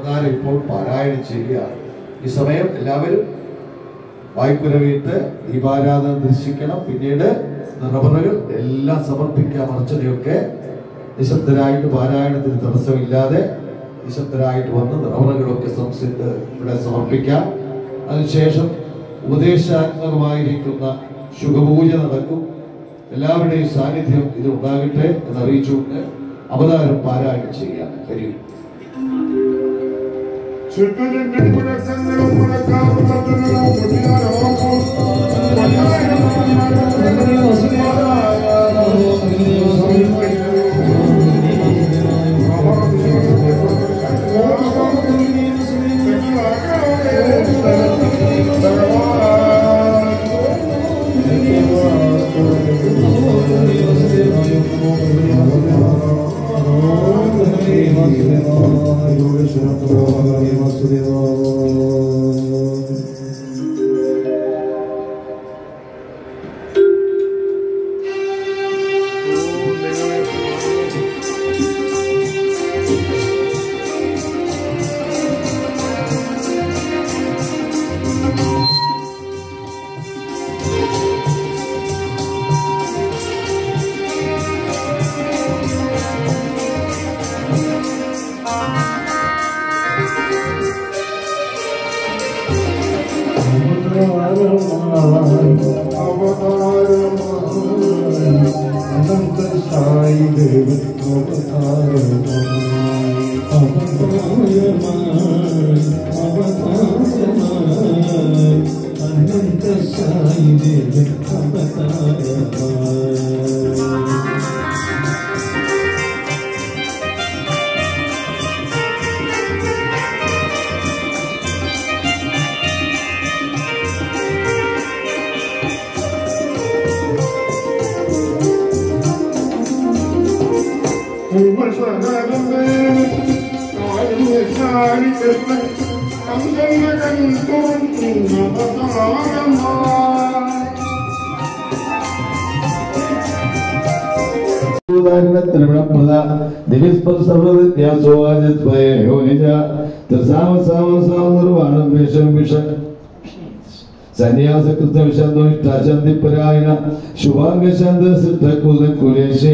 അവതാരം ഇപ്പോൾ പാരായണം ചെയ്യുകയാണ് ഈ സമയം എല്ലാവരും വായ്പുരവിട്ട് ദീപാരാധന ദർശിക്കണം പിന്നീട് നിറവറകൾ എല്ലാം സമർപ്പിക്കാം അർച്ചനയൊക്കെ നിശബ്ദരായിട്ട് പാരായണത്തിന് തടസ്സമില്ലാതെ നിശബ്ദരായിട്ട് വന്ന് നിറവറകളൊക്കെ സംസിട്ട് ഇവിടെ സമർപ്പിക്കാം അതിനുശേഷം ഉപദേശാത്മകമായിരിക്കുന്ന ശുഭപൂജ നടക്കും എല്ലാവരുടെയും സാന്നിധ്യം ഇത് ഉണ്ടാകട്ടെ എന്ന് അറിയിച്ചുകൊണ്ട് അവതാരം പാരായണം ചെയ്യാം കഴിയും ചുറ്റുചുറ്റും മുഴക്കങ്ങളും മുഴക്കാറും തട്ടുകളും കൊടിയാരോക്കും സന്യാസകൃതവിശാന്തോഷ്ടാശാന്തിപരായണ ശുഭാംഗശാന്ത സിദ്ധകുല കുലേശയ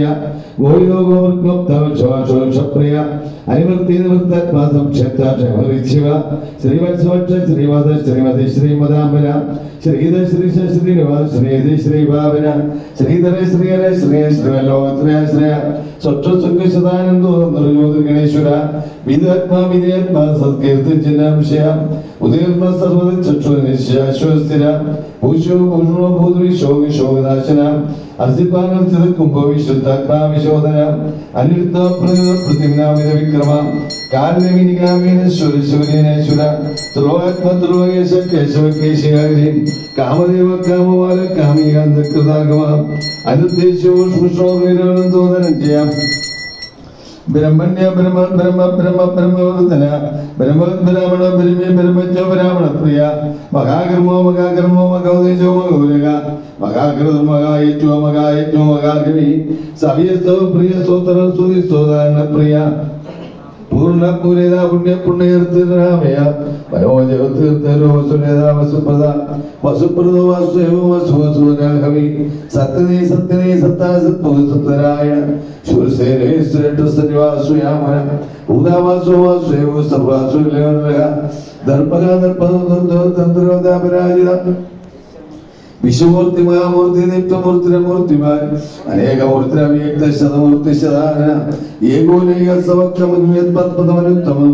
ഗോയോഗോവർക്ലോപ്തവശോഷപ്രിയ അനുവർത്തി നിവൃത്താത്മാ സംക്ഷേത്രാക്ഷമറിച്ചിവ ശ്രീവത്സവക്ഷ ശ്രീവാദ ശ്രീമതി ശ്രീമതാംബര ശ്രീധ ശ്രീശ ശ്രീനിവാസ ശ്രീധി ശ്രീഭാവന ശ്രീധര ശ്രീഹര ശ്രീ ശ്രീലോകത്രയാശ്രയ സ്വച്ഛസുഖസദാനന്ദോ നിർജ്യോതിർഗണേശ്വര വിദാത്മാ വിജയാത്മാ സത്കീർത്തിജനാംശയ ഉദീർണ സർവ്വത ചക്ഷുനിശ്വാശ്വസ്ഥിര ഭൂഷോ ഭൂഷണോ ഭൂതവി ശോക ശോകനാശന അർജിപ്പാനർച്ചിത കുംഭ വിശുദ്ധാത്മാ വിശോധന അനിരുദ്ധ പ്രകൃത പ്രതിജ്ഞാമിത വിക്രമ കാരണവിനികാമീന സൂര്യനേശ്വര ധ്രുവാത്മ ധ്രുവകേശ കേശവ കേശികാരി കാമദേവ കാമവാല കാമികാന്ത കൃതാഗമ അനുദ്ദേശോ സ്പുഷോ വിരോധനം ചെയ്യാം ബ്രഹ്മണ്യ ബ്രഹ്മ ബ്രഹ്മ ബ്രഹ്മ ബ്രഹ്മവർദ്ധന ബ്രഹ്മബ്രാഹ്മണ ബ്രഹ്മ്യ ബ്രഹ്മജ ബ്രാഹ്മണ പ്രിയ മഹാകർമ്മോ മഹാകർമ്മോ മഹോദേശോ മഹോരക മഹാകൃത മഹായജ്ഞോ മഹായജ്ഞോ മഹാകവി സവിയസ്തവ പ്രിയ സ്തോത്ര സ്തുതി സ്തോതാരണ പ്രിയ പൂർണ്ണ പൂരിത പുണ്യ പുണ്യർത്തിരാമയ മനോജീർത്തരോസുരേത വസുപ്രദ വസുപ്രദോ വാസുദേവോ വസുവസുരാഹവി സത്യനേ സത്യനേ സത്താ സത്വ സത്തരായ ശൂരസേനേ ശ്രേഷ്ഠ സന്നിവാസുയാമന ഭൂതാവാസോ വാസുദേവോ സർവാസു ദർപ്പക ദർപ്പദോ തന്ത്രോദാപരാജിത വിശ്വമൂർത്തി മഹാമൂർത്തി നിത്യമൂർത്തിരമൂർത്തിമാൻ അനേകമൂർത്തി അവ്യക്ത ശതമൂർത്തി ശതാന ഏകോനേക സമക്രമനുത്തമം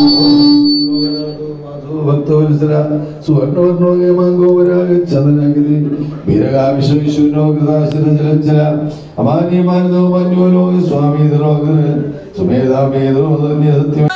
ഭക്തവത്സര സുവർണവർണോ ഹേമാങ്കോപരാഗ ചന്ദ്രനഗരി വീരകാവിശ്വവിശ്വനോ കൃതാശിര ജലഞ്ചല അമാന്യമാനോ മന്യോലോ സ്വാമി സുമേധാമേതോ സത്യം